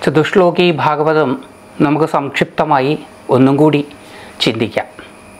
ചതുശ്ലോകി ഭാഗവതം നമുക്ക് സംക്ഷിപ്തമായി ഒന്നും കൂടി ചിന്തിക്കാം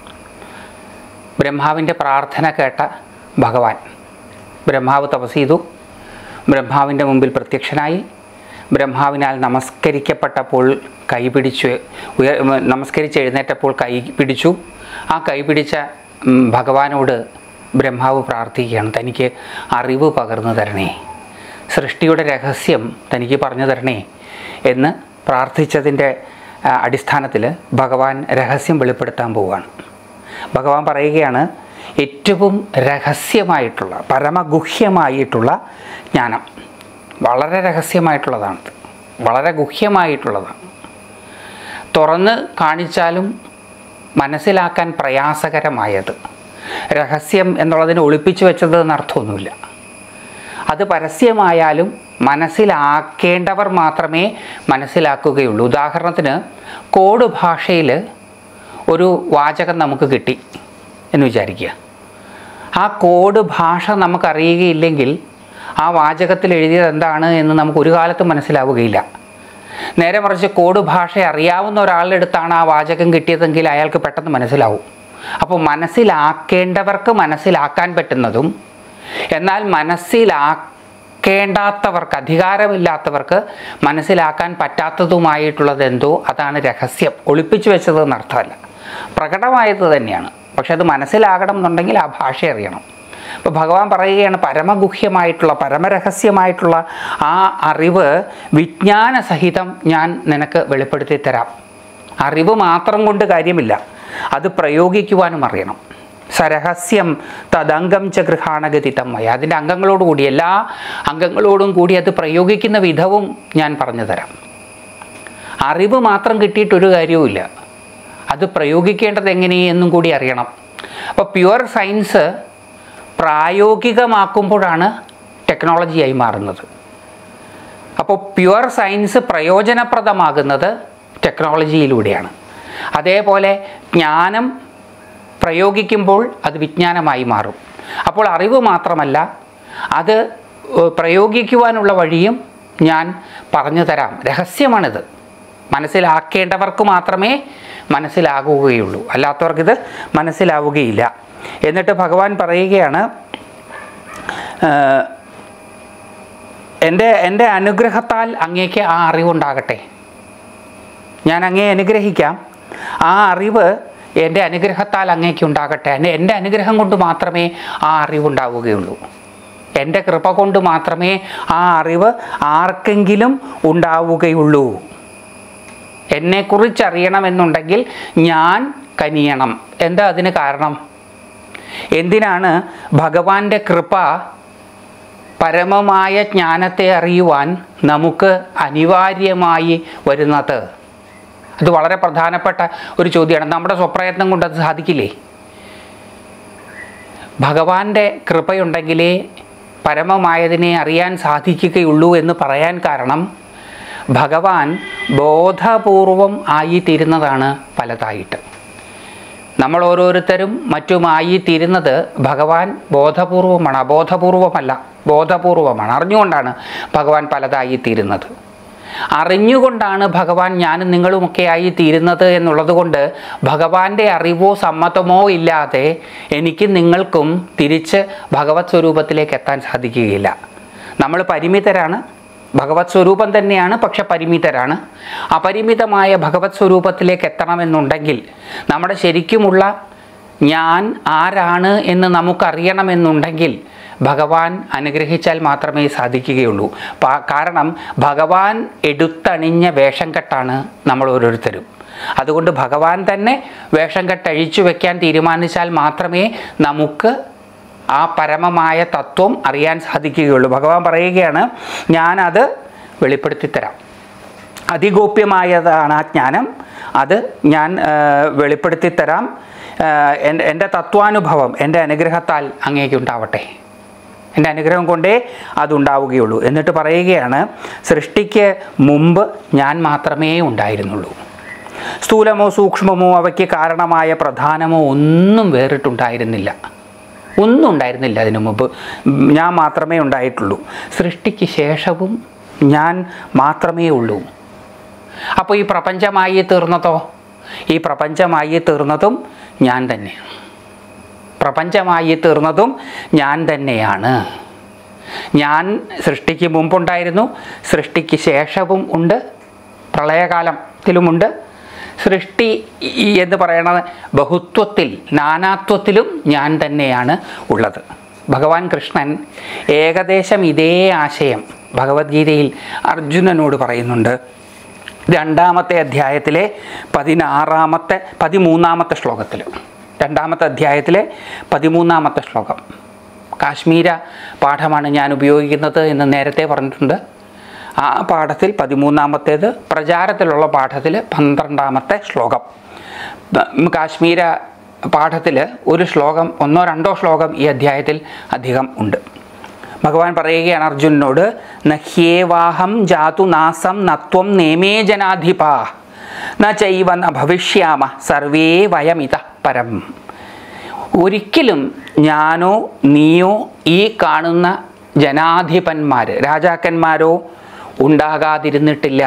ബ്രഹ്മാവിൻ്റെ പ്രാർത്ഥന കേട്ട ഭഗവാൻ ബ്രഹ്മാവ് തപസ് ചെയ്തു ബ്രഹ്മാവിൻ്റെ മുമ്പിൽ പ്രത്യക്ഷനായി ബ്രഹ്മാവിനാൽ നമസ്കരിക്കപ്പെട്ടപ്പോൾ കൈപിടിച്ച് ഉയർ നമസ്കരിച്ച് എഴുന്നേറ്റപ്പോൾ കൈ പിടിച്ചു ആ കൈ പിടിച്ച ഉം, ഭഗവാനോട് ബ്രഹ്മാവ് പ്രാർത്ഥിക്കുകയാണ് തനിക്ക് അറിവ് പകർന്നു തരണേ സൃഷ്ടിയുടെ രഹസ്യം തനിക്ക് പറഞ്ഞു തരണേ എന്ന് പ്രാർത്ഥിച്ചതിൻ്റെ അടിസ്ഥാനത്തിൽ ഭഗവാൻ രഹസ്യം വെളിപ്പെടുത്താൻ പോവുകയാണ് ഭഗവാൻ പറയുകയാണ് ഏറ്റവും രഹസ്യമായിട്ടുള്ള പരമഗുഹ്യമായിട്ടുള്ള ജ്ഞാനം വളരെ രഹസ്യമായിട്ടുള്ളതാണ് വളരെ ഗുഹ്യമായിട്ടുള്ളതാണ് തുറന്ന് കാണിച്ചാലും മനസ്സിലാക്കാൻ പ്രയാസകരമായത് രഹസ്യം എന്നുള്ളതിന് ഒളിപ്പിച്ചു വെച്ചത് എന്നർത്ഥമൊന്നുമില്ല അത് പരസ്യമായാലും മനസ്സിലാക്കേണ്ടവർ മാത്രമേ മനസ്സിലാക്കുകയുള്ളൂ ഉദാഹരണത്തിന് കോഡ് ഭാഷയിൽ ഒരു വാചകം നമുക്ക് കിട്ടി എന്ന് വിചാരിക്കുക ആ കോഡ് ഭാഷ നമുക്കറിയുകയില്ലെങ്കിൽ ആ വാചകത്തിൽ എഴുതിയത് എന്താണ് എന്ന് നമുക്ക് ഒരു കാലത്തും മനസ്സിലാവുകയില്ല നേരെ മറിച്ച് കോഡ് ഭാഷ അറിയാവുന്ന ഒരാളുടെ അടുത്താണ് ആ വാചകം കിട്ടിയതെങ്കിൽ അയാൾക്ക് പെട്ടെന്ന് മനസ്സിലാവും അപ്പോൾ മനസ്സിലാക്കേണ്ടവർക്ക് മനസ്സിലാക്കാൻ പറ്റുന്നതും എന്നാൽ മനസ്സിലാക്കേണ്ടാത്തവർക്ക് അധികാരമില്ലാത്തവർക്ക് മനസ്സിലാക്കാൻ പറ്റാത്തതുമായിട്ടുള്ളത് എന്തോ അതാണ് രഹസ്യം ഒളിപ്പിച്ചു വെച്ചത് എന്നർത്ഥമല്ല പ്രകടമായത് തന്നെയാണ് പക്ഷെ അത് മനസ്സിലാകണം എന്നുണ്ടെങ്കിൽ ആ ഭാഷ അറിയണം അപ്പോൾ ഭഗവാൻ പറയുകയാണ് പരമഗുഹ്യമായിട്ടുള്ള പരമരഹസ്യമായിട്ടുള്ള ആ അറിവ് വിജ്ഞാനസഹിതം ഞാൻ നിനക്ക് വെളിപ്പെടുത്തി തരാം അറിവ് മാത്രം കൊണ്ട് കാര്യമില്ല അത് പ്രയോഗിക്കുവാനും അറിയണം സരഹസ്യം തദംഗം ച ഗൃഹാണഗതിതം മയ അതിൻ്റെ അംഗങ്ങളോടുകൂടി എല്ലാ അംഗങ്ങളോടും കൂടി അത് പ്രയോഗിക്കുന്ന വിധവും ഞാൻ പറഞ്ഞു തരാം അറിവ് മാത്രം കിട്ടിയിട്ടൊരു കാര്യവുമില്ല അത് പ്രയോഗിക്കേണ്ടത് എങ്ങനെയെന്നും കൂടി അറിയണം അപ്പോൾ പ്യുവർ സയൻസ് പ്രായോഗികമാക്കുമ്പോഴാണ് ടെക്നോളജിയായി മാറുന്നത് അപ്പോൾ പ്യുവർ സയൻസ് പ്രയോജനപ്രദമാകുന്നത് ടെക്നോളജിയിലൂടെയാണ് അതേപോലെ ജ്ഞാനം പ്രയോഗിക്കുമ്പോൾ അത് വിജ്ഞാനമായി മാറും അപ്പോൾ അറിവ് മാത്രമല്ല അത് ഏഹ്, പ്രയോഗിക്കുവാനുള്ള വഴിയും ഞാൻ പറഞ്ഞു തരാം രഹസ്യമാണിത് മനസ്സിലാക്കേണ്ടവർക്ക് മാത്രമേ മനസ്സിലാകുകയുള്ളൂ അല്ലാത്തവർക്കിത് മനസ്സിലാവുകയില്ല എന്നിട്ട് ഭഗവാൻ പറയുകയാണ് ഏഹ്, എൻ്റെ എൻ്റെ അനുഗ്രഹത്താൽ അങ്ങേക്ക് ആ അറിവുണ്ടാകട്ടെ ഞാൻ അങ്ങേ അനുഗ്രഹിക്കാം ആ അറിവ് എൻ്റെ അനുഗ്രഹത്താൽ അങ്ങേക്ക് ഉണ്ടാകട്ടെ എൻ്റെ എൻ്റെ അനുഗ്രഹം കൊണ്ട് മാത്രമേ ആ അറിവുണ്ടാവുകയുള്ളൂ എൻ്റെ കൃപ കൊണ്ട് മാത്രമേ ആ അറിവ് ആർക്കെങ്കിലും ഉണ്ടാവുകയുള്ളൂ എന്നെക്കുറിച്ച് അറിയണമെന്നുണ്ടെങ്കിൽ ഞാൻ കനിയണം എന്താ അതിന് കാരണം എന്തിനാണ് ഭഗവാന്റെ കൃപ പരമമായ ജ്ഞാനത്തെ അറിയുവാൻ നമുക്ക് അനിവാര്യമായി വരുന്നത് അത് വളരെ പ്രധാനപ്പെട്ട ഒരു ചോദ്യമാണ് നമ്മുടെ സ്വപ്രയത്നം കൊണ്ട് അത് സാധിക്കില്ലേ ഭഗവാന്റെ കൃപയുണ്ടെങ്കിലേ പരമമായതിനെ അറിയാൻ സാധിക്കുകയുള്ളൂ എന്ന് പറയാൻ കാരണം ഭഗവാൻ ബോധപൂർവം ആയിത്തീരുന്നതാണ് പലതായിട്ട് നമ്മൾ ഓരോരുത്തരും മറ്റുമായിത്തീരുന്നത് ഭഗവാൻ ബോധപൂർവമാണ് അബോധപൂർവമല്ല ബോധപൂർവമാണ് അറിഞ്ഞുകൊണ്ടാണ് ഭഗവാൻ പലതായിത്തീരുന്നത് അറിഞ്ഞുകൊണ്ടാണ് ഭഗവാൻ ഞാനും നിങ്ങളുമൊക്കെ ആയി തീരുന്നത് എന്നുള്ളത് കൊണ്ട് ഭഗവാന്റെ അറിവോ സമ്മതമോ ഇല്ലാതെ എനിക്കും നിങ്ങൾക്കും തിരിച്ച് ഭഗവത് സ്വരൂപത്തിലേക്ക് എത്താൻ സാധിക്കുകയില്ല നമ്മൾ പരിമിതരാണ് ഭഗവത് സ്വരൂപം തന്നെയാണ് പക്ഷെ പരിമിതരാണ് അപരിമിതമായ ഭഗവത് സ്വരൂപത്തിലേക്ക് എത്തണമെന്നുണ്ടെങ്കിൽ നമ്മുടെ ശരിക്കുമുള്ള ഞാൻ ആരാണ് എന്ന് നമുക്കറിയണമെന്നുണ്ടെങ്കിൽ ഭഗവാൻ അനുഗ്രഹിച്ചാൽ മാത്രമേ സാധിക്കുകയുള്ളൂ പാ- കാരണം ഭഗവാൻ എടുത്തണിഞ്ഞ വേഷം കെട്ടാണ് നമ്മൾ ഓരോരുത്തരും അതുകൊണ്ട് ഭഗവാൻ തന്നെ വേഷം കെട്ടഴിച്ചു വെക്കാൻ തീരുമാനിച്ചാൽ മാത്രമേ നമുക്ക് ആ പരമമായ തത്വം അറിയാൻ സാധിക്കുകയുള്ളൂ ഭഗവാൻ പറയുകയാണ് ഞാനത് വെളിപ്പെടുത്തി തരാം അതിഗോപ്യമായതാണ് ആ ജ്ഞാനം അത് ഞാൻ ആ, വെളിപ്പെടുത്തി തരാം ആ, എൻ്റെ എൻ്റെ തത്വാനുഭവം എൻ്റെ അനുഗ്രഹത്താൽ അങ്ങേക്ക് ഉണ്ടാവട്ടെ എൻ്റെ അനുഗ്രഹം കൊണ്ടേ അതുണ്ടാവുകയുള്ളൂ എന്നിട്ട് പറയുകയാണ് സൃഷ്ടിക്ക് മുമ്പ് ഞാൻ മാത്രമേ ഉണ്ടായിരുന്നുള്ളൂ സ്ഥൂലമോ സൂക്ഷ്മമോ അവയ്ക്ക് കാരണമായ പ്രധാനമോ ഒന്നും വേറിട്ടുണ്ടായിരുന്നില്ല ഒന്നും ഉണ്ടായിരുന്നില്ല അതിനു മുമ്പ് ഉം, ഞാൻ മാത്രമേ ഉണ്ടായിട്ടുള്ളൂ സൃഷ്ടിക്ക് ശേഷവും ഞാൻ മാത്രമേ ഉള്ളൂ അപ്പോൾ ഈ പ്രപഞ്ചമായി തീർന്നതോ ഈ പ്രപഞ്ചമായി തീർന്നതും ഞാൻ തന്നെയാണ് പ്രപഞ്ചമായി തീർന്നതും ഞാൻ തന്നെയാണ് ഞാൻ സൃഷ്ടിക്ക് മുമ്പുണ്ടായിരുന്നു സൃഷ്ടിക്ക് ശേഷവും ഉണ്ട് പ്രളയകാലത്തിലുമുണ്ട് സൃഷ്ടി ഈ എന്ന് പറയുന്നത് ബഹുത്വത്തിൽ നാനാത്വത്തിലും ഞാൻ തന്നെയാണ് ഉള്ളത് ഭഗവാൻ കൃഷ്ണൻ ഏകദേശം ഇതേ ആശയം ഭഗവത്ഗീതയിൽ അർജുനനോട് പറയുന്നുണ്ട് രണ്ടാമത്തെ അധ്യായത്തിലെ പതിനാറാമത്തെ പതിമൂന്നാമത്തെ ശ്ലോകത്തിൽ രണ്ടാമത്തെ അധ്യായത്തിലെ പതിമൂന്നാമത്തെ ശ്ലോകം കാശ്മീര പാഠമാണ് ഞാൻ ഉപയോഗിക്കുന്നത് എന്ന് നേരത്തെ പറഞ്ഞിട്ടുണ്ട് ആ പാഠത്തിൽ പതിമൂന്നാമത്തേത് പ്രചാരത്തിലുള്ള പാഠത്തിൽ പന്ത്രണ്ടാമത്തെ ശ്ലോകം ബ- കാശ്മീര പാഠത്തിൽ ഒരു ശ്ലോകം ഒന്നോ രണ്ടോ ശ്ലോകം ഈ അധ്യായത്തിൽ അധികം ഉണ്ട് ഭഗവാൻ പറയുകയാണ് അർജുനനോട് നഹ്യേവാഹം ജാതു നാസം നത്വം നേമേ ജനാധിപ ന ചൈവ ന ഭവിഷ്യാമ സർവേ വയമിത പരം ഒരിക്കലും ഞാനോ നീയോ ഈ കാണുന്ന ജനാധിപന്മാർ രാജാക്കന്മാരോ ഉണ്ടാകാതിരുന്നിട്ടില്ല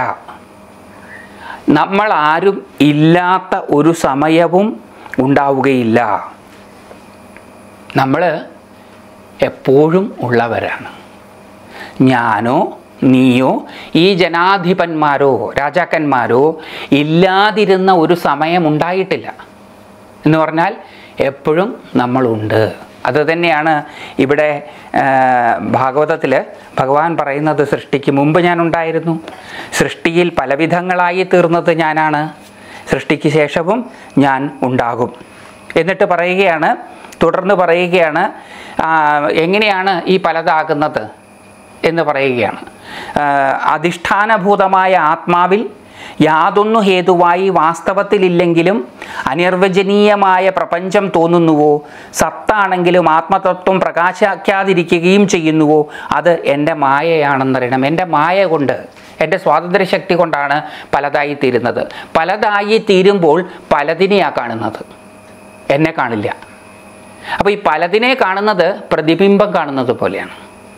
നമ്മൾ ആരും ഇല്ലാത്ത ഒരു സമയവും ഉണ്ടാവുകയില്ല നമ്മൾ എപ്പോഴും ഉള്ളവരാണ് ഞാനോ നീയോ ഈ ജനാധിപന്മാരോ രാജാക്കന്മാരോ ഇല്ലാതിരുന്ന ഒരു സമയം ഉണ്ടായിട്ടില്ല എന്ന് പറഞ്ഞാൽ എപ്പോഴും നമ്മളുണ്ട് അത് തന്നെയാണ് ഇവിടെ ഭാഗവതത്തിൽ ഭഗവാൻ പറയുന്നത് സൃഷ്ടിക്ക് മുമ്പ് ഞാനുണ്ടായിരുന്നു സൃഷ്ടിയിൽ പലവിധങ്ങളായി തീർന്നത് ഞാനാണ് സൃഷ്ടിക്ക് ശേഷവും ഞാൻ ഉണ്ടാകും എന്നിട്ട് പറയുകയാണ് തുടർന്ന് പറയുകയാണ് ആ, എങ്ങനെയാണ് ഈ പലതാകുന്നത് എന്ന് പറയുകയാണ് ആ, അധിഷ്ഠാനഭൂതമായ ആത്മാവിൽ യാതൊന്നു ഹേതുവായി വാസ്തവത്തിലില്ലെങ്കിലും അനിർവചനീയമായ പ്രപഞ്ചം തോന്നുന്നുവോ സത്താണെങ്കിലും ആത്മതത്വം പ്രകാശിക്കാതിരിക്കുകയും ചെയ്യുന്നുവോ അത് എൻ്റെ മായയാണെന്നറിയണം എൻ്റെ മായ കൊണ്ട് എൻ്റെ സ്വാതന്ത്ര്യ ശക്തി കൊണ്ടാണ് പലതായി തീരുന്നത് പലതായി തീരുമ്പോൾ പലതിനെയാണ് കാണുന്നത് എന്നെ കാണില്ല അപ്പോൾ ഈ പലതിനെ കാണുന്നത് പ്രതിബിംബം കാണുന്നത് പോലെയാണ്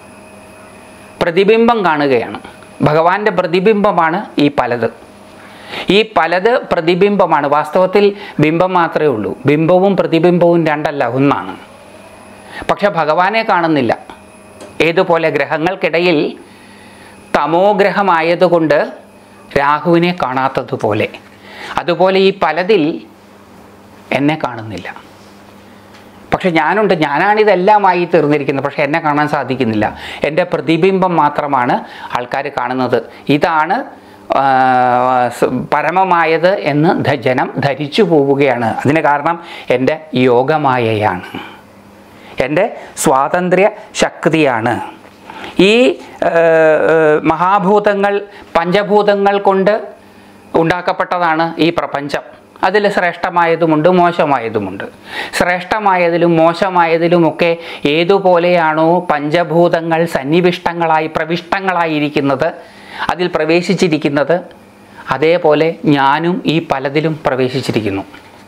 പ്രതിബിംബം കാണുകയാണ് ഭഗവാന്റെ പ്രതിബിംബമാണ് ഈ പലത് ഈ പലത് പ്രതിബിംബമാണ് വാസ്തവത്തിൽ ബിംബം മാത്രമേ ഉള്ളൂ ബിംബവും പ്രതിബിംബവും രണ്ടല്ല ഒന്നാണ് പക്ഷെ ഭഗവാനെ കാണുന്നില്ല ഏതുപോലെ ഗ്രഹങ്ങൾക്കിടയിൽ തമോ ഗ്രഹമായതുകൊണ്ട് രാഹുവിനെ കാണാത്തതുപോലെ അതുപോലെ ഈ പലതിൽ എന്നെ കാണുന്നില്ല പക്ഷെ ഞാനുണ്ട് ഞാനാണിതെല്ലാമായി തീർന്നിരിക്കുന്നത് പക്ഷെ എന്നെ കാണാൻ സാധിക്കുന്നില്ല എൻ്റെ പ്രതിബിംബം മാത്രമാണ് ആൾക്കാർ കാണുന്നത് ഇതാണ് ആ, സ് പരമമായത് എന്ന് ധ- ജനം ധരിച്ചു പോവുകയാണ് അതിന് കാരണം എൻ്റെ യോഗമായയാണ് എൻ്റെ സ്വാതന്ത്ര്യ ശക്തിയാണ് ഈ ആ, ആ, മഹാഭൂതങ്ങൾ പഞ്ചഭൂതങ്ങൾ കൊണ്ട് ഉണ്ടാക്കപ്പെട്ടതാണ് ഈ പ്രപഞ്ചം അതിൽ ശ്രേഷ്ഠമായതുമുണ്ട് മോശമായതുമുണ്ട് ശ്രേഷ്ഠമായതിലും മോശമായതിലുമൊക്കെ ഏതുപോലെയാണോ പഞ്ചഭൂതങ്ങൾ സന്നിവിഷ്ടങ്ങളായി പ്രവിഷ്ടങ്ങളായിരിക്കുന്നത് അതിൽ പ്രവേശിച്ചിരിക്കുന്നത് അതേപോലെ ഞാനും ഈ പലതിലും പ്രവേശിച്ചിരിക്കുന്നു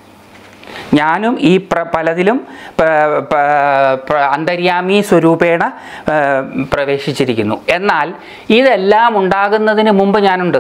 ഞാനും ഈ പ്ര പലതിലും പ- പ- പ്ര- അന്തര്യാമി സ്വരൂപേണ ആ, പ്രവേശിച്ചിരിക്കുന്നു എന്നാൽ ഇതെല്ലാം ഉണ്ടാകുന്നതിന് മുമ്പ് ഞാനുണ്ട്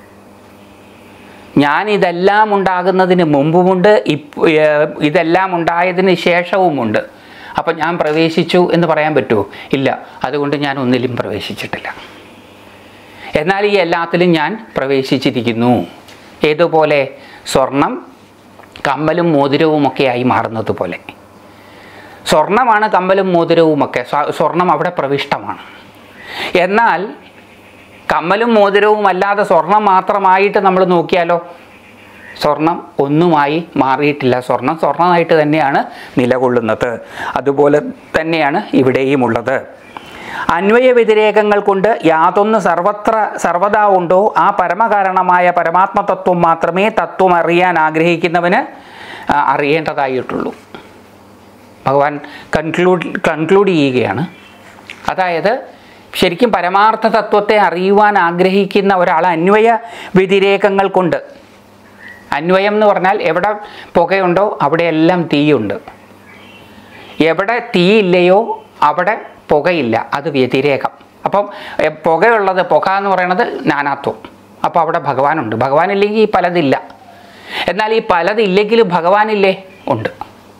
ഞാൻ ഇതെല്ലാം ഉണ്ടാകുന്നതിന് മുമ്പുമുണ്ട് ഇപ്പ ഏർ ഇതെല്ലാം ഉണ്ടായതിന് ശേഷവുമുണ്ട് അപ്പം ഞാൻ പ്രവേശിച്ചു എന്ന് പറയാൻ പറ്റുമോ ഇല്ല അതുകൊണ്ട് ഞാൻ ഒന്നിലും പ്രവേശിച്ചിട്ടില്ല എന്നാൽ ഈ എല്ലാത്തിലും ഞാൻ പ്രവേശിച്ചിരിക്കുന്നു ഏതുപോലെ സ്വർണം കമ്മലും മോതിരവുമൊക്കെയായി മാറുന്നത് പോലെ സ്വർണമാണ് കമ്മലും മോതിരവുമൊക്കെ സ്വ- സ്വർണം അവിടെ പ്രവിഷ്ടമാണ് എന്നാൽ കമ്മലും മോതിരവും അല്ലാതെ സ്വർണം മാത്രമായിട്ട് നമ്മൾ നോക്കിയാലോ സ്വർണം ഒന്നുമായി മാറിയിട്ടില്ല സ്വർണം സ്വർണ്ണമായിട്ട് തന്നെയാണ് നിലകൊള്ളുന്നത് അതുപോലെ തന്നെയാണ് ഇവിടെയും ഉള്ളത് അന്വയ വ്യതിരേകങ്ങൾ കൊണ്ട് യാതൊന്ന് സർവത്ര സർവദാ ഉണ്ടോ ആ പരമകാരണമായ പരമാത്മതത്വം മാത്രമേ തത്വം അറിയാൻ ആഗ്രഹിക്കുന്നവന് ആ, അറിയേണ്ടതായിട്ടുള്ളൂ ഭഗവാൻ കൺക്ലൂഡ് കൺക്ലൂഡ് ചെയ്യുകയാണ് അതായത് ശരിക്കും പരമാർത്ഥ തത്വത്തെ അറിയുവാൻ ആഗ്രഹിക്കുന്ന ഒരാൾ അന്വയ വ്യതിരേകങ്ങൾ കൊണ്ട് അന്വയം എന്ന് പറഞ്ഞാൽ എവിടെ പുകയുണ്ടോ അവിടെയെല്ലാം തീയുണ്ട് എവിടെ തീയില്ലയോ അവിടെ പുകയില്ല അത് വ്യതിരേകം അപ്പം എ, പുകയുള്ളത് പുക എന്ന് പറയുന്നത് നാനാത്വം അപ്പോൾ അവിടെ ഭഗവാനുണ്ട് ഭഗവാനില്ലെങ്കിൽ ഈ പലതില്ല എന്നാൽ ഈ പലതില്ലെങ്കിലും ഭഗവാനില്ലേ ഉണ്ട്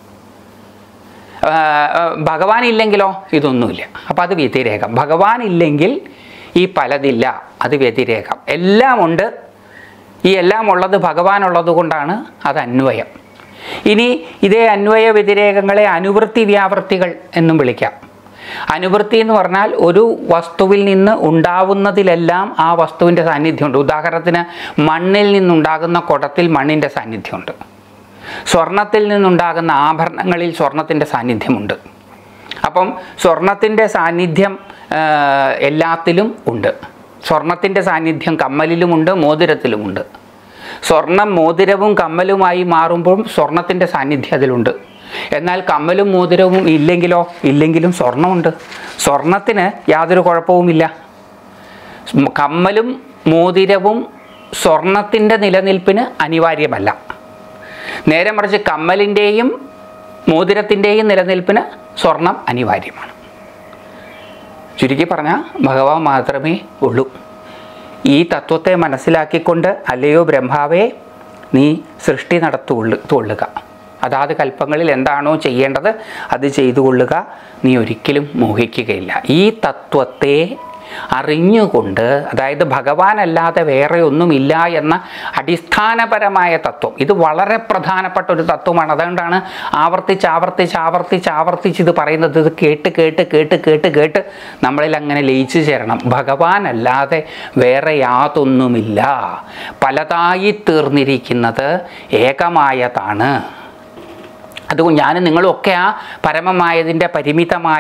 ആ, ആ, ഭഗവാൻ ഇല്ലെങ്കിലോ ഇതൊന്നുമില്ല അപ്പം അത് വ്യതിരേകം ഭഗവാൻ ഇല്ലെങ്കിൽ ഈ പലതില്ല അത് വ്യതിരേകം എല്ലാം ഉണ്ട് ഈ എല്ലാം ഉള്ളത് ഭഗവാനുള്ളത് കൊണ്ടാണ് അത് അന്വയം ഇനി ഇതേ അന്വയ വ്യതിരേകങ്ങളെ അനുവൃത്തി വ്യാവൃത്തികൾ എന്നും വിളിക്കാം അനുവൃത്തി എന്ന് പറഞ്ഞാൽ ഒരു വസ്തുവിൽ നിന്ന് ഉണ്ടാവുന്നതിലെല്ലാം ആ വസ്തുവിൻ്റെ സാന്നിധ്യമുണ്ട് ഉദാഹരണത്തിന് മണ്ണിൽ നിന്നുണ്ടാകുന്ന കുടത്തിൽ മണ്ണിൻ്റെ സാന്നിധ്യമുണ്ട് സ്വർണത്തിൽ നിന്നുണ്ടാകുന്ന ആഭരണങ്ങളിൽ സ്വർണത്തിൻ്റെ സാന്നിധ്യമുണ്ട് അപ്പം സ്വർണത്തിൻ്റെ സാന്നിധ്യം ആ, എല്ലാത്തിലും ഉണ്ട് സ്വർണത്തിൻ്റെ സാന്നിധ്യം കമ്മലിലുമുണ്ട് മോതിരത്തിലുമുണ്ട് സ്വർണം മോതിരവും കമ്മലുമായി മാറുമ്പോഴും സ്വർണത്തിൻ്റെ സാന്നിധ്യം അതിലുണ്ട് എന്നാൽ കമ്മലും മോതിരവും ഇല്ലെങ്കിലോ ഇല്ലെങ്കിലും സ്വർണമുണ്ട് സ്വർണത്തിന് യാതൊരു കുഴപ്പവുമില്ല കമ്മലും മോതിരവും സ്വർണത്തിൻ്റെ നിലനിൽപ്പിന് അനിവാര്യമല്ല നേരെ മറിച്ച് കമ്മലിൻ്റെയും മോതിരത്തിൻ്റെയും നിലനിൽപ്പിന് സ്വർണം അനിവാര്യമാണ് ചുരുക്കി പറഞ്ഞാൽ ഭഗവാൻ മാത്രമേ ഉള്ളൂ ഈ തത്വത്തെ മനസ്സിലാക്കിക്കൊണ്ട് അല്ലയോ ബ്രഹ്മാവേ നീ സൃഷ്ടി നടത്തുകൊള്ളു കൊള്ളുക അതാത് കൽപ്പങ്ങളിൽ എന്താണോ ചെയ്യേണ്ടത് അത് ചെയ്തു കൊള്ളുക നീ ഒരിക്കലും മോഹിക്കുകയില്ല ഈ തത്വത്തെ അറിഞ്ഞുകൊണ്ട് അതായത് ഭഗവാനല്ലാതെ വേറെ ഒന്നുമില്ല എന്ന അടിസ്ഥാനപരമായ തത്വം ഇത് വളരെ പ്രധാനപ്പെട്ട ഒരു തത്വമാണ് അതുകൊണ്ടാണ് ആവർത്തിച്ച് ആവർത്തിച്ച് ആവർത്തിച്ച് ആവർത്തിച്ച് ഇത് പറയുന്നത് ഇത് കേട്ട് കേട്ട് കേട്ട് കേട്ട് കേട്ട് നമ്മളിൽ അങ്ങനെ ലയിച്ചു ചേരണം ഭഗവാനല്ലാതെ വേറെ യാതൊന്നുമില്ല പലതായി തീർന്നിരിക്കുന്നത് ഏകമായതാണ് അതുകൊണ്ട് ഞാൻ നിങ്ങളൊക്കെ ആ പരമമായതിൻ്റെ പരിമിതമായ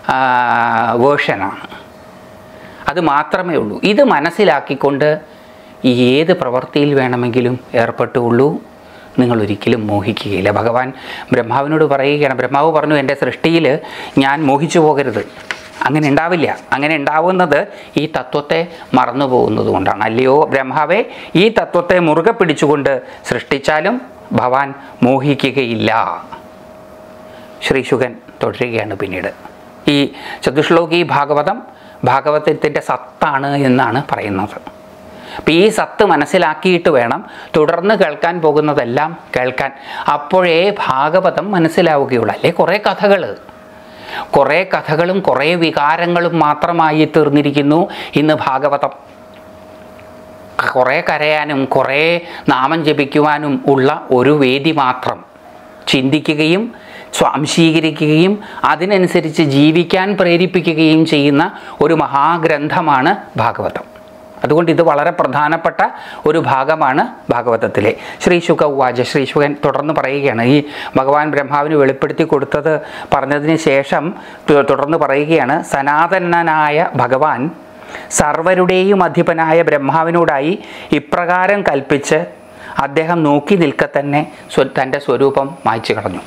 വേർഷനാണ് അത് മാത്രമേ ഉള്ളൂ ഇത് മനസ്സിലാക്കിക്കൊണ്ട് ഈ ഏത് പ്രവൃത്തിയിൽ വേണമെങ്കിലും ഏർപ്പെട്ടുള്ളൂ നിങ്ങൾ ഒരിക്കലും മോഹിക്കുകയില്ല ഭഗവാൻ ബ്രഹ്മാവിനോട് പറയുകയാണ് ബ്രഹ്മാവ് പറഞ്ഞു എൻ്റെ സൃഷ്ടിയിൽ ഞാൻ മോഹിച്ചു പോകരുത് അങ്ങനെ ഉണ്ടാവില്ല അങ്ങനെ ഉണ്ടാവുന്നത് ഈ തത്വത്തെ മറന്നു പോകുന്നത് കൊണ്ടാണ് അല്ലയോ ബ്രഹ്മാവെ ഈ തത്വത്തെ മുറുകെ പിടിച്ചുകൊണ്ട് സൃഷ്ടിച്ചാലും ഭവാൻ മോഹിക്കുകയില്ല ശ്രീശുഖൻ തുടരുകയാണ് പിന്നീട് ഈ ചതുശ്ലോകി ഭാഗവതം ഭാഗവതത്തിൻ്റെ സത്താണ് എന്നാണ് പറയുന്നത് അപ്പം ഈ സത്ത് മനസ്സിലാക്കിയിട്ട് വേണം തുടർന്ന് കേൾക്കാൻ പോകുന്നതെല്ലാം കേൾക്കാൻ അപ്പോഴേ ഭാഗവതം മനസ്സിലാവുകയുള്ളൂ അല്ലേ കുറേ കഥകൾ കുറേ കഥകളും കുറേ വികാരങ്ങളും മാത്രമായി തീർന്നിരിക്കുന്നു ഇന്ന് ഭാഗവതം കുറേ കരയാനും കുറേ നാമം ജപിക്കുവാനും ഉള്ള ഒരു വേദി മാത്രം ചിന്തിക്കുകയും സ്വാംശീകരിക്കുകയും അതിനനുസരിച്ച് ജീവിക്കാൻ പ്രേരിപ്പിക്കുകയും ചെയ്യുന്ന ഒരു മഹാഗ്രന്ഥമാണ് ഭാഗവതം അതുകൊണ്ട് ഇത് വളരെ പ്രധാനപ്പെട്ട ഒരു ഭാഗമാണ് ഭാഗവതത്തിലെ ശ്രീശുഖ ഉവാച ശ്രീശുഖൻ തുടർന്ന് പറയുകയാണ് ഈ ഭഗവാൻ ബ്രഹ്മാവിന് വെളിപ്പെടുത്തി കൊടുത്തത് പറഞ്ഞതിന് ശേഷം തു- തുടർന്ന് പറയുകയാണ് സനാതനനായ ഭഗവാൻ സർവരുടെയും അധിപനായ ബ്രഹ്മാവിനോടായി ഇപ്രകാരം കൽപ്പിച്ച് അദ്ദേഹം നോക്കി നിൽക്കെ തന്നെ സ്വ- തൻ്റെ സ്വരൂപം മായ്ച്ചു കളഞ്ഞു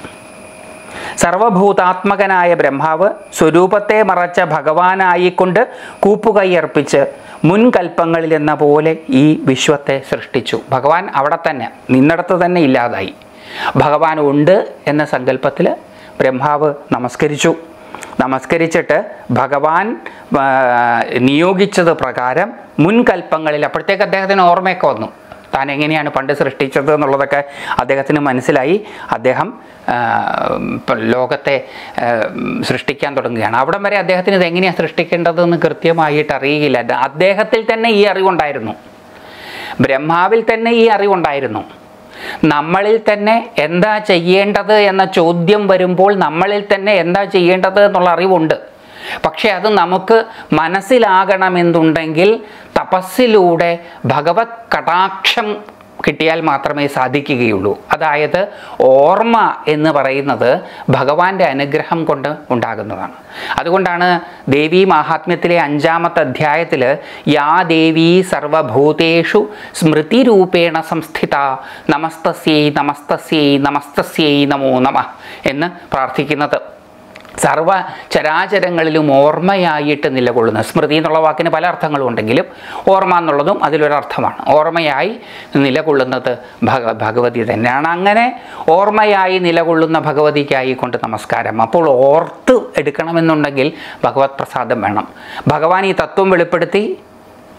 സർവഭൂതാത്മകനായ ബ്രഹ്മാവ് സ്വരൂപത്തെ മറച്ച ഭഗവാനായിക്കൊണ്ട് കൂപ്പുകൈയർപ്പിച്ച് മുൻകൽപ്പങ്ങളിലെന്ന പോലെ ഈ വിശ്വത്തെ സൃഷ്ടിച്ചു ഭഗവാൻ അവിടെ തന്നെ നിന്നിടത്ത് തന്നെ ഇല്ലാതായി ഭഗവാൻ ഉണ്ട് എന്ന സങ്കല്പത്തിൽ ബ്രഹ്മാവ് നമസ്കരിച്ചു നമസ്കരിച്ചിട്ട് ഭഗവാൻ ആ, നിയോഗിച്ചത് പ്രകാരം മുൻകൽപ്പങ്ങളിൽ അപ്പോഴത്തേക്ക് അദ്ദേഹത്തിന് ഓർമ്മയൊക്കെ വന്നു താൻ എങ്ങനെയാണ് പണ്ട് സൃഷ്ടിച്ചത് എന്നുള്ളതൊക്കെ അദ്ദേഹത്തിന് മനസ്സിലായി അദ്ദേഹം ആ, ഇപ്പം ലോകത്തെ ആ, സൃഷ്ടിക്കാൻ തുടങ്ങുകയാണ് അവിടം വരെ അദ്ദേഹത്തിന് ഇത് എങ്ങനെയാണ് സൃഷ്ടിക്കേണ്ടതെന്ന് കൃത്യമായിട്ട് അറിയുകയില്ല അത് അദ്ദേഹത്തിൽ തന്നെ ഈ അറിവുണ്ടായിരുന്നു ബ്രഹ്മാവിൽ തന്നെ ഈ അറിവുണ്ടായിരുന്നു നമ്മളിൽ തന്നെ എന്താ ചെയ്യേണ്ടത് എന്ന ചോദ്യം വരുമ്പോൾ നമ്മളിൽ തന്നെ എന്താ ചെയ്യേണ്ടത് എന്നുള്ള അറിവുണ്ട് പക്ഷെ അത് നമുക്ക് മനസ്സിലാകണമെന്നുണ്ടെങ്കിൽ തപസ്സിലൂടെ ഭഗവത് കടാക്ഷം കിട്ടിയാൽ മാത്രമേ സാധിക്കുകയുള്ളൂ അതായത് ഓർമ്മ എന്ന് പറയുന്നത് ഭഗവാന്റെ അനുഗ്രഹം കൊണ്ട് ഉണ്ടാകുന്നതാണ് അതുകൊണ്ടാണ് ദേവി മാഹാത്മ്യത്തിലെ അഞ്ചാമത്തെ അധ്യായത്തിൽ യാ ദേവി സർവഭൂതേഷു സ്മൃതിരൂപേണ സംസ്ഥിത നമസ്തസ്യൈ നമസ്തസ്യൈ നമസ്തസ്യൈ നമോ നമ എന്ന് പ്രാർത്ഥിക്കുന്നത് സർവ ചരാചരങ്ങളിലും ഓർമ്മയായിട്ട് നിലകൊള്ളുന്ന സ്മൃതി എന്നുള്ള വാക്കിന് പല അർത്ഥങ്ങളും ഉണ്ടെങ്കിലും ഓർമ്മ എന്നുള്ളതും അതിലൊരർത്ഥമാണ് ഓർമ്മയായി നിലകൊള്ളുന്നത് ഭഗ ഭഗവതി തന്നെയാണ് അങ്ങനെ ഓർമ്മയായി നിലകൊള്ളുന്ന ഭഗവതിക്കായി കൊണ്ട് നമസ്കാരം അപ്പോൾ ഓർത്ത് എടുക്കണമെന്നുണ്ടെങ്കിൽ ഭഗവത് പ്രസാദം വേണം ഭഗവാൻ ഈ തത്വം വെളിപ്പെടുത്തി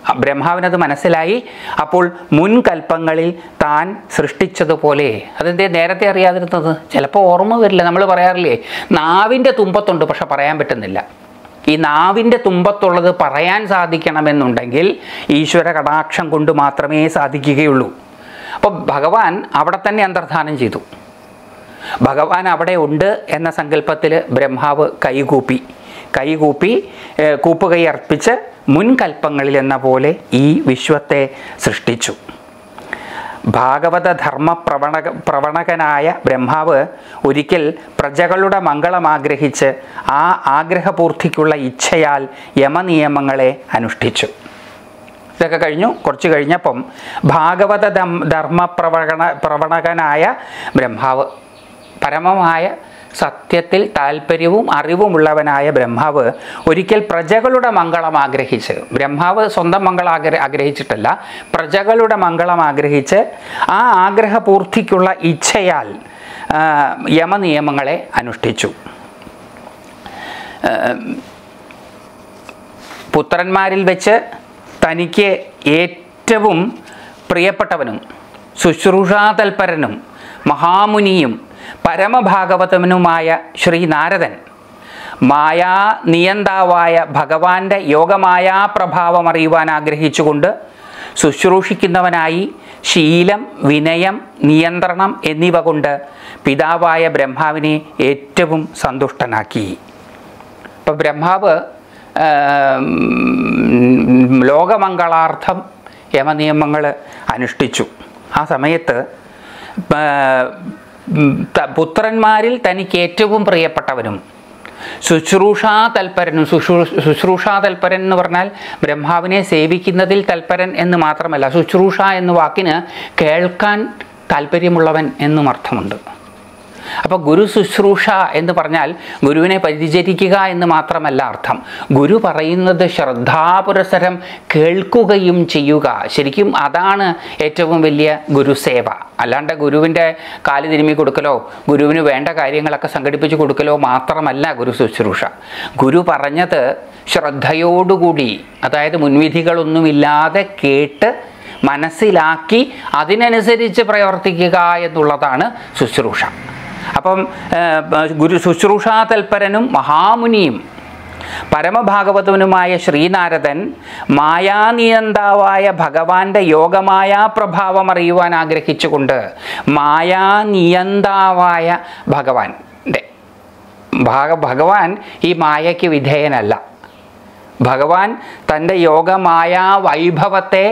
ബ്രഹ്മാവിനത് മനസ്സിലായി അപ്പോൾ മുൻകൽപ്പങ്ങളിൽ താൻ സൃഷ്ടിച്ചതുപോലെ അതെന്തേ നേരത്തെ അറിയാതിരുന്നത് ചിലപ്പോൾ ഓർമ്മ വരില്ല നമ്മൾ പറയാറില്ലേ നാവിൻ്റെ തുമ്പത്തുണ്ട് പക്ഷെ പറയാൻ പറ്റുന്നില്ല ഈ നാവിൻ്റെ തുമ്പത്തുള്ളത് പറയാൻ സാധിക്കണമെന്നുണ്ടെങ്കിൽ ഈശ്വര കടാക്ഷം കൊണ്ട് മാത്രമേ സാധിക്കുകയുള്ളൂ അപ്പോൾ ഭഗവാൻ അവിടെ തന്നെ അന്തർധാനം ചെയ്തു ഭഗവാൻ അവിടെ ഉണ്ട് എന്ന സങ്കല്പത്തിൽ ബ്രഹ്മാവ് കൈകൂപ്പി കൈകൂപ്പി ഏഹ്, കൂപ്പുകൈ അർപ്പിച്ച് മുൻകൽപ്പങ്ങളിൽ എന്ന പോലെ ഈ വിശ്വത്തെ സൃഷ്ടിച്ചു ഭാഗവത ധർമ്മ പ്രവണക പ്രവണകനായ ബ്രഹ്മാവ് ഒരിക്കൽ പ്രജകളുടെ മംഗളം ആഗ്രഹിച്ച് ആ ആഗ്രഹപൂർത്തിക്കുള്ള ഇച്ഛയാൽ യമനിയമങ്ങളെ അനുഷ്ഠിച്ചു ഇതൊക്കെ കഴിഞ്ഞു കുറച്ച് കഴിഞ്ഞപ്പം ഭാഗവത ധം- ധർമ്മ പ്രവണ പ്രവണകനായ ബ്രഹ്മാവ് പരമമായ സത്യത്തിൽ താല്പര്യവും അറിവുമുള്ളവനായ ബ്രഹ്മാവ് ഒരിക്കൽ പ്രജകളുടെ മംഗളം ആഗ്രഹിച്ച് ബ്രഹ്മാവ് സ്വന്തം മംഗളം ആഗ്ര ആഗ്രഹിച്ചിട്ടല്ല പ്രജകളുടെ മംഗളം ആഗ്രഹിച്ച് ആ ആഗ്രഹപൂർത്തിക്കുള്ള ഇച്ഛയാൽ ആ, യമനിയമങ്ങളെ അനുഷ്ഠിച്ചു പുത്രന്മാരിൽ വെച്ച് തനിക്ക് ഏറ്റവും പ്രിയപ്പെട്ടവനും ശുശ്രൂഷാതൽപരനും മഹാമുനിയും പരമഭാഗവതനുമായ ശ്രീ നാരദൻ മായാ നിയന്താവായ ഭഗവാന്റെ യോഗമായാ പ്രഭാവം അറിയുവാൻ ആഗ്രഹിച്ചുകൊണ്ട് ശുശ്രൂഷിക്കുന്നവനായി ശീലം വിനയം നിയന്ത്രണം എന്നിവ കൊണ്ട് പിതാവായ ബ്രഹ്മാവിനെ ഏറ്റവും സന്തുഷ്ടനാക്കി ഇപ്പം ബ്രഹ്മാവ് ആം, ലോകമംഗളാർത്ഥം യമനിയമങ്ങൾ അനുഷ്ഠിച്ചു ആ സമയത്ത് ആ, ഉം, ത- പുത്രന്മാരിൽ തനിക്ക് ഏറ്റവും പ്രിയപ്പെട്ടവനും ശുശ്രൂഷാ തൽപരനും ശുശ്രൂ ശുശ്രൂഷാ തൽപരൻ എന്ന് പറഞ്ഞാൽ ബ്രഹ്മാവിനെ സേവിക്കുന്നതിൽ തൽപരൻ എന്ന് മാത്രമല്ല ശുശ്രൂഷ എന്ന വാക്കിന് കേൾക്കാൻ താല്പര്യമുള്ളവൻ എന്നും അർത്ഥമുണ്ട് അപ്പോൾ ഗുരു ശുശ്രൂഷ എന്ന് പറഞ്ഞാൽ ഗുരുവിനെ പരിചരിക്കുക എന്ന് മാത്രമല്ല അർത്ഥം ഗുരു പറയുന്നത് ശ്രദ്ധാപുരസരം കേൾക്കുകയും ചെയ്യുക ശരിക്കും അതാണ് ഏറ്റവും വലിയ ഗുരുസേവ അല്ലാണ്ട് ഗുരുവിൻ്റെ കാല് തിരുമ്മി കൊടുക്കലോ ഗുരുവിന് വേണ്ട കാര്യങ്ങളൊക്കെ സംഘടിപ്പിച്ച് കൊടുക്കലോ മാത്രമല്ല ഗുരു ശുശ്രൂഷ ഗുരു പറഞ്ഞത് ശ്രദ്ധയോടുകൂടി അതായത് മുൻവിധികളൊന്നുമില്ലാതെ കേട്ട് മനസ്സിലാക്കി അതിനനുസരിച്ച് പ്രവർത്തിക്കുക എന്നുള്ളതാണ് ശുശ്രൂഷ അപ്പം ഏഹ്, ഗുരു ശുശ്രൂഷാ തൽപരനും മഹാമുനിയും പരമഭാഗവതനുമായ ശ്രീനാരദൻ മായാനിയന്താവായ ഭഗവാന്റെ യോഗമായാ പ്രഭാവം അറിയുവാൻ ആഗ്രഹിച്ചുകൊണ്ട് മായാനിയന്താവായ ഭഗവാന്റെ ഭാഗ ഭഗവാൻ ഈ മായയ്ക്ക് വിധേയനല്ല ഭഗവാൻ തൻ്റെ യോഗമായാ വൈഭവത്തെ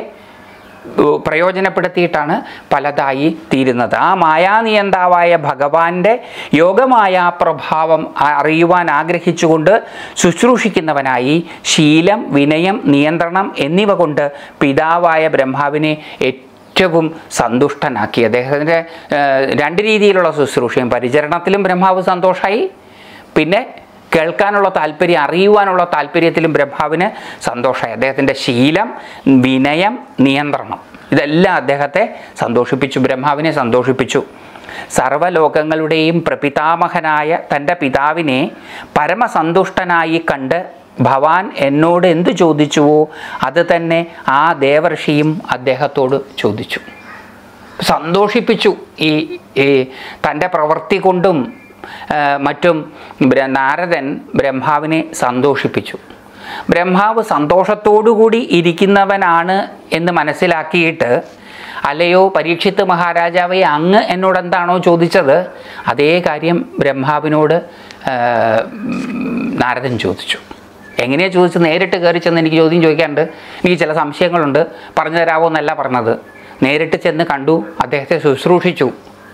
ഉ- പ്രയോജനപ്പെടുത്തിയിട്ടാണ് പലതായി തീരുന്നത് ആ മായാനിയന്താവായ ഭഗവാന്റെ യോഗമായ പ്രഭാവം അ- അറിയുവാൻ ആഗ്രഹിച്ചുകൊണ്ട് ശുശ്രൂഷിക്കുന്നവനായി ശീലം വിനയം നിയന്ത്രണം എന്നിവ കൊണ്ട് പിതാവായ ബ്രഹ്മാവിനെ ഏറ്റവും സന്തുഷ്ടനാക്കി അദ്ദേഹത്തിൻ്റെ ഏഹ്, രണ്ട് രീതിയിലുള്ള ശുശ്രൂഷയും പരിചരണത്തിലും ബ്രഹ്മാവ് സന്തോഷമായി പിന്നെ കേൾക്കാനുള്ള താല്പര്യം അറിയുവാനുള്ള താല്പര്യത്തിലും ബ്രഹ്മാവിന് സന്തോഷമായി അദ്ദേഹത്തിൻ്റെ ശീലം വിനയം നിയന്ത്രണം ഇതെല്ലാം അദ്ദേഹത്തെ സന്തോഷിപ്പിച്ചു ബ്രഹ്മാവിനെ സന്തോഷിപ്പിച്ചു സർവ്വലോകങ്ങളുടെയും പ്രപിതാമഹനായ തൻ്റെ പിതാവിനെ പരമസന്തുഷ്ടനായി കണ്ട് ഭവാൻ എന്നോട് എന്തു ചോദിച്ചുവോ അത് തന്നെ ആ ദേവർഷിയും അദ്ദേഹത്തോട് ചോദിച്ചു സന്തോഷിപ്പിച്ചു ഈ ഈ തൻ്റെ പ്രവൃത്തി കൊണ്ടും ആ, മറ്റും ബ്ര- നാരദൻ ബ്രഹ്മാവിനെ സന്തോഷിപ്പിച്ചു ബ്രഹ്മാവ് സന്തോഷത്തോടുകൂടി ഇരിക്കുന്നവനാണ് എന്ന് മനസ്സിലാക്കിയിട്ട് അല്ലയോ പരീക്ഷിത്ത് മഹാരാജാവെ അങ്ങ് എന്നോട് എന്താണോ ചോദിച്ചത് അതേ കാര്യം ബ്രഹ്മാവിനോട് ആ, ഉം, നാരദൻ ചോദിച്ചു എങ്ങനെയാണ് ചോദിച്ചത് നേരിട്ട് കയറി ചെന്ന് എനിക്ക് ചോദ്യം ചോദിക്കാനുണ്ട് എനിക്ക് ചില സംശയങ്ങളുണ്ട് പറഞ്ഞു തരാമോ എന്നല്ല പറഞ്ഞത് നേരിട്ട് ചെന്ന് കണ്ടു അദ്ദേഹത്തെ ശുശ്രൂഷിച്ചു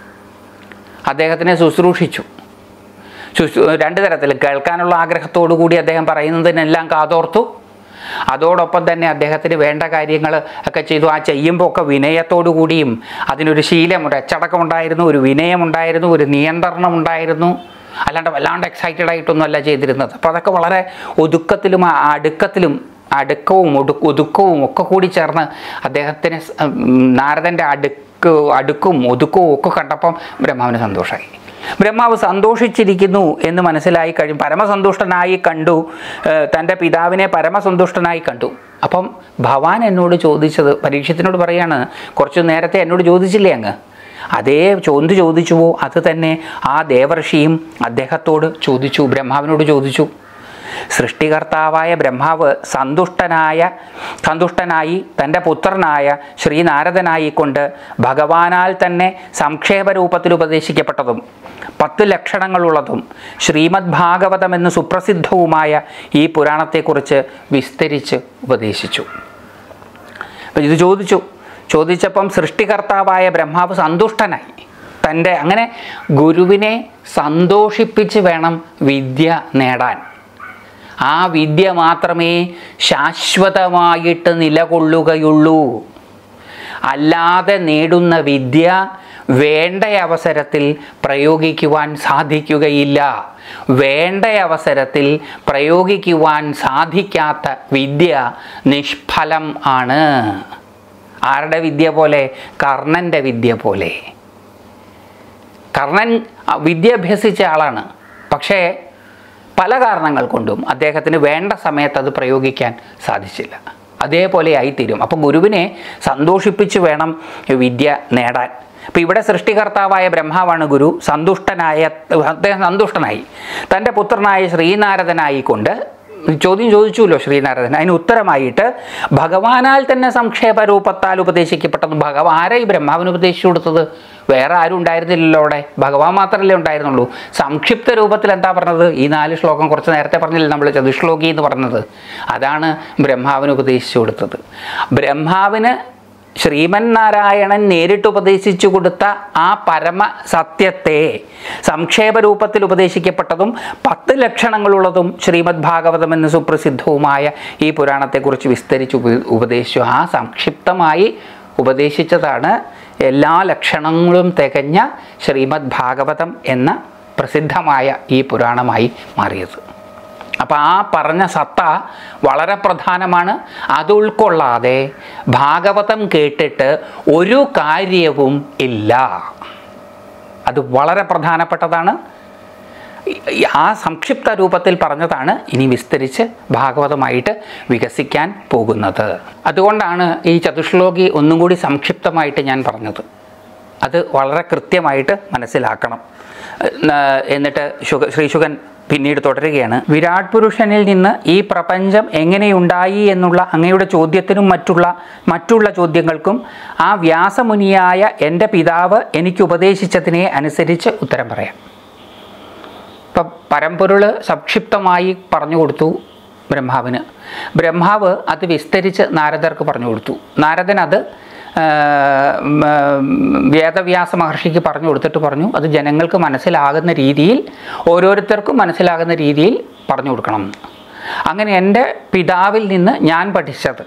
അദ്ദേഹത്തിനെ ശുശ്രൂഷിച്ചു ശുശ്രൂ രണ്ട് തരത്തിൽ കേൾക്കാനുള്ള ആഗ്രഹത്തോടു കൂടി അദ്ദേഹം പറയുന്നതിനെല്ലാം കാതോർത്തു അതോടൊപ്പം തന്നെ അദ്ദേഹത്തിന് വേണ്ട കാര്യങ്ങൾ ഒക്കെ ചെയ്തു ആ ചെയ്യുമ്പോൾ ഒക്കെ വിനയത്തോടു കൂടിയും അതിനൊരു ശീലം ഒരു അച്ചടക്കം ഉണ്ടായിരുന്നു ഒരു വിനയമുണ്ടായിരുന്നു ഒരു നിയന്ത്രണം ഉണ്ടായിരുന്നു അല്ലാണ്ട് വല്ലാണ്ട് എക്സൈറ്റഡ് ആയിട്ടൊന്നുമല്ല ചെയ്തിരുന്നത് അപ്പോൾ അതൊക്കെ വളരെ ഒതുക്കത്തിലും ആ അടുക്കത്തിലും അടുക്കവും ഒടു ഒതുക്കവും ഒക്കെ കൂടി ചേർന്ന് അദ്ദേഹത്തിന് സ്- ഉം, നാരദൻ്റെ അടുക്ക് അടുക്കും ഒതുക്കവും ഒക്കെ കണ്ടപ്പം ബ്രഹ്മാവിന് സന്തോഷമായി ബ്രഹ്മാവ് സന്തോഷിച്ചിരിക്കുന്നു എന്ന് മനസ്സിലായി കഴിയും പരമസന്തുഷ്ടനായി കണ്ടു ഏഹ് തൻ്റെ പിതാവിനെ പരമസന്തുഷ്ടനായി കണ്ടു അപ്പം ഭവാൻ എന്നോട് ചോദിച്ചത് പരീക്ഷത്തിനോട് പറയാണ് കുറച്ച് നേരത്തെ എന്നോട് ചോദിച്ചില്ലേ അങ്ങ് അതേ ചോന്ത് ചോദിച്ചുവോ അത് തന്നെ ആ ദേവർഷിയും അദ്ദേഹത്തോട് ചോദിച്ചു ബ്രഹ്മാവിനോട് ചോദിച്ചു സൃഷ്ടികർത്താവായ ബ്രഹ്മാവ് സന്തുഷ്ടനായ സന്തുഷ്ടനായി തൻ്റെ പുത്രനായ ശ്രീനാരദനായിക്കൊണ്ട് ഭഗവാനാൽ തന്നെ സംക്ഷേപ രൂപത്തിൽ ഉപദേശിക്കപ്പെട്ടതും പത്ത് ലക്ഷണങ്ങളുള്ളതും ശ്രീമദ് ഭാഗവതം എന്ന് സുപ്രസിദ്ധവുമായ ഈ പുരാണത്തെക്കുറിച്ച് വിസ്തരിച്ച് ഉപദേശിച്ചു അപ്പം ഇത് ചോദിച്ചു ചോദിച്ചപ്പം സൃഷ്ടികർത്താവായ ബ്രഹ്മാവ് സന്തുഷ്ടനായി തൻ്റെ അങ്ങനെ ഗുരുവിനെ സന്തോഷിപ്പിച്ച് വേണം വിദ്യ നേടാൻ ആ വിദ്യ മാത്രമേ ശാശ്വതമായിട്ട് നിലകൊള്ളുകയുള്ളൂ അല്ലാതെ നേടുന്ന വിദ്യ വേണ്ട അവസരത്തിൽ പ്രയോഗിക്കുവാൻ സാധിക്കുകയില്ല വേണ്ട അവസരത്തിൽ പ്രയോഗിക്കുവാൻ സാധിക്കാത്ത വിദ്യ നിഷ്ഫലം ആണ് ആരുടെ വിദ്യ പോലെ കർണൻ്റെ വിദ്യ പോലെ കർണൻ അ, വിദ്യ അഭ്യസിച്ച ആളാണ് പക്ഷേ പല കാരണങ്ങൾ കൊണ്ടും അദ്ദേഹത്തിന് വേണ്ട സമയത്ത് അത് പ്രയോഗിക്കാൻ സാധിച്ചില്ല അതേപോലെ ആയിത്തീരും അപ്പോൾ ഗുരുവിനെ സന്തോഷിപ്പിച്ച് വേണം വിദ്യ നേടാൻ അപ്പോൾ ഇവിടെ സൃഷ്ടികർത്താവായ ബ്രഹ്മാവാണ് ഗുരു സന്തുഷ്ടനായ അദ്ദേഹം സന്തുഷ്ടനായി തൻ്റെ പുത്രനായ ശ്രീനാരദനായിക്കൊണ്ട് ചോദ്യം ചോദിച്ചുല്ലോ ശ്രീനാരദൻ അതിന് ഉത്തരമായിട്ട് ഭഗവാനാൽ തന്നെ സംക്ഷേപ രൂപത്താൽ ഉപദേശിക്കപ്പെട്ടത് ഭഗവാൻ ആരാ ഈ ബ്രഹ്മാവിന് ഉപദേശിച്ചു കൊടുത്തത് വേറെ ആരും ഉണ്ടായിരുന്നില്ലല്ലോ അവിടെ ഭഗവാൻ മാത്രമല്ലേ ഉണ്ടായിരുന്നുള്ളൂ സംക്ഷിപ്ത രൂപത്തിൽ എന്താ പറഞ്ഞത് ഈ നാല് ശ്ലോകം കുറച്ച് നേരത്തെ പറഞ്ഞില്ലേ നമ്മൾ ചതുശ്ലോകി എന്ന് പറഞ്ഞത് അതാണ് ബ്രഹ്മാവിന് ഉപദേശിച്ചു കൊടുത്തത് ബ്രഹ്മാവിന് ശ്രീമൻ നാരായണൻ നേരിട്ട് ഉപദേശിച്ചു കൊടുത്ത ആ പരമ സത്യത്തെ സംക്ഷേപ രൂപത്തിൽ ഉപദേശിക്കപ്പെട്ടതും പത്ത് ലക്ഷണങ്ങളുള്ളതും ശ്രീമദ് ഭാഗവതം എന്ന് സുപ്രസിദ്ധവുമായ ഈ പുരാണത്തെക്കുറിച്ച് വിസ്തരിച്ച് ഉപ- ഉപദേശിച്ചു ആ സംക്ഷിപ്തമായി ഉപദേശിച്ചതാണ് എല്ലാ ലക്ഷണങ്ങളും തികഞ്ഞ ശ്രീമദ് ഭാഗവതം എന്ന പ്രസിദ്ധമായ ഈ പുരാണമായി മാറിയത് അപ്പോൾ ആ പറഞ്ഞ സത്ത വളരെ പ്രധാനമാണ് അത് ഉൾക്കൊള്ളാതെ ഭാഗവതം കേട്ടിട്ട് ഒരു കാര്യവും ഇല്ല അത് വളരെ പ്രധാനപ്പെട്ടതാണ് ഈ- ആ സംക്ഷിപ്ത രൂപത്തിൽ പറഞ്ഞതാണ് ഇനി വിസ്തരിച്ച് ഭാഗവതമായിട്ട് വികസിക്കാൻ പോകുന്നത് അതുകൊണ്ടാണ് ഈ ചതുശ്ലോകി ഒന്നും കൂടി സംക്ഷിപ്തമായിട്ട് ഞാൻ പറഞ്ഞത് അത് വളരെ കൃത്യമായിട്ട് മനസ്സിലാക്കണം ഏഹ് എന്നിട്ട് ശുഗ ശ്രീശുഗൻ പിന്നീട് തുടരുകയാണ് വിരാട് പുരുഷനിൽ നിന്ന് ഈ പ്രപഞ്ചം എങ്ങനെയുണ്ടായി എന്നുള്ള അങ്ങയുടെ ചോദ്യത്തിനും മറ്റുള്ള മറ്റുള്ള ചോദ്യങ്ങൾക്കും ആ വ്യാസമുനിയായ എൻ്റെ പിതാവ് എനിക്ക് ഉപദേശിച്ചതിനെ അനുസരിച്ച് ഉത്തരം പറയാം ഇപ്പം പരമ്പൊരുൾ സംക്ഷിപ്തമായി പറഞ്ഞു കൊടുത്തു ബ്രഹ്മാവിന് ബ്രഹ്മാവ് അത് വിസ്തരിച്ച് നാരദർക്ക് പറഞ്ഞു കൊടുത്തു നാരദൻ അത് ആ, ഉം, ഉം, വേദവ്യാസ മഹർഷിക്ക് പറഞ്ഞു കൊടുത്തിട്ട് പറഞ്ഞു അത് ജനങ്ങൾക്ക് മനസ്സിലാകുന്ന രീതിയിൽ ഓരോരുത്തർക്കും മനസ്സിലാകുന്ന രീതിയിൽ പറഞ്ഞു കൊടുക്കണം എന്ന്. അങ്ങനെ എൻ്റെ പിതാവിൽ നിന്ന് ഞാൻ പഠിച്ചത്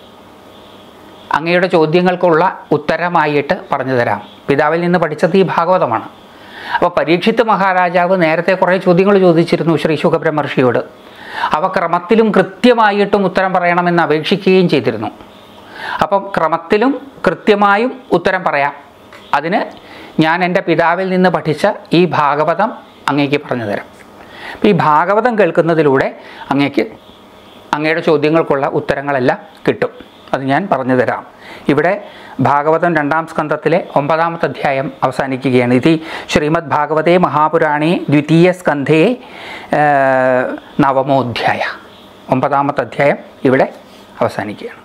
അങ്ങയുടെ ചോദ്യങ്ങൾക്കുള്ള ഉത്തരമായിട്ട് പറഞ്ഞു തരാം പിതാവിൽ നിന്ന് പഠിച്ചത് ഈ ഭാഗവതമാണ് അപ്പോൾ പരീക്ഷിത്ത് മഹാരാജാവ് നേരത്തെ കുറേ ചോദ്യങ്ങൾ ചോദിച്ചിരുന്നു ശ്രീ ശുഖബ്രഹ്മർഷിയോട് അവ ക്രമത്തിലും കൃത്യമായിട്ടും ഉത്തരം പറയണമെന്ന് അപേക്ഷിക്കുകയും ചെയ്തിരുന്നു അപ്പം ക്രമത്തിലും കൃത്യമായും ഉത്തരം പറയാം അതിന് ഞാൻ എൻ്റെ പിതാവിൽ നിന്ന് പഠിച്ച ഈ ഭാഗവതം അങ്ങേക്ക് പറഞ്ഞു തരാം അപ്പോൾ ഈ ഭാഗവതം കേൾക്കുന്നതിലൂടെ അങ്ങേക്ക് അങ്ങയുടെ ചോദ്യങ്ങൾക്കുള്ള ഉത്തരങ്ങളെല്ലാം കിട്ടും അത് ഞാൻ പറഞ്ഞു തരാം ഇവിടെ ഭാഗവതം രണ്ടാം സ്കന്ധത്തിലെ ഒമ്പതാമത്തെ അധ്യായം അവസാനിക്കുകയാണ് ഇത് ശ്രീമദ് ഭാഗവതേ മഹാപുരാണേ ദ്വിതീയ സ്കന്ധേ ആ, നവമോധ്യായ ഒമ്പതാമത്തെ അധ്യായം ഇവിടെ അവസാനിക്കുകയാണ്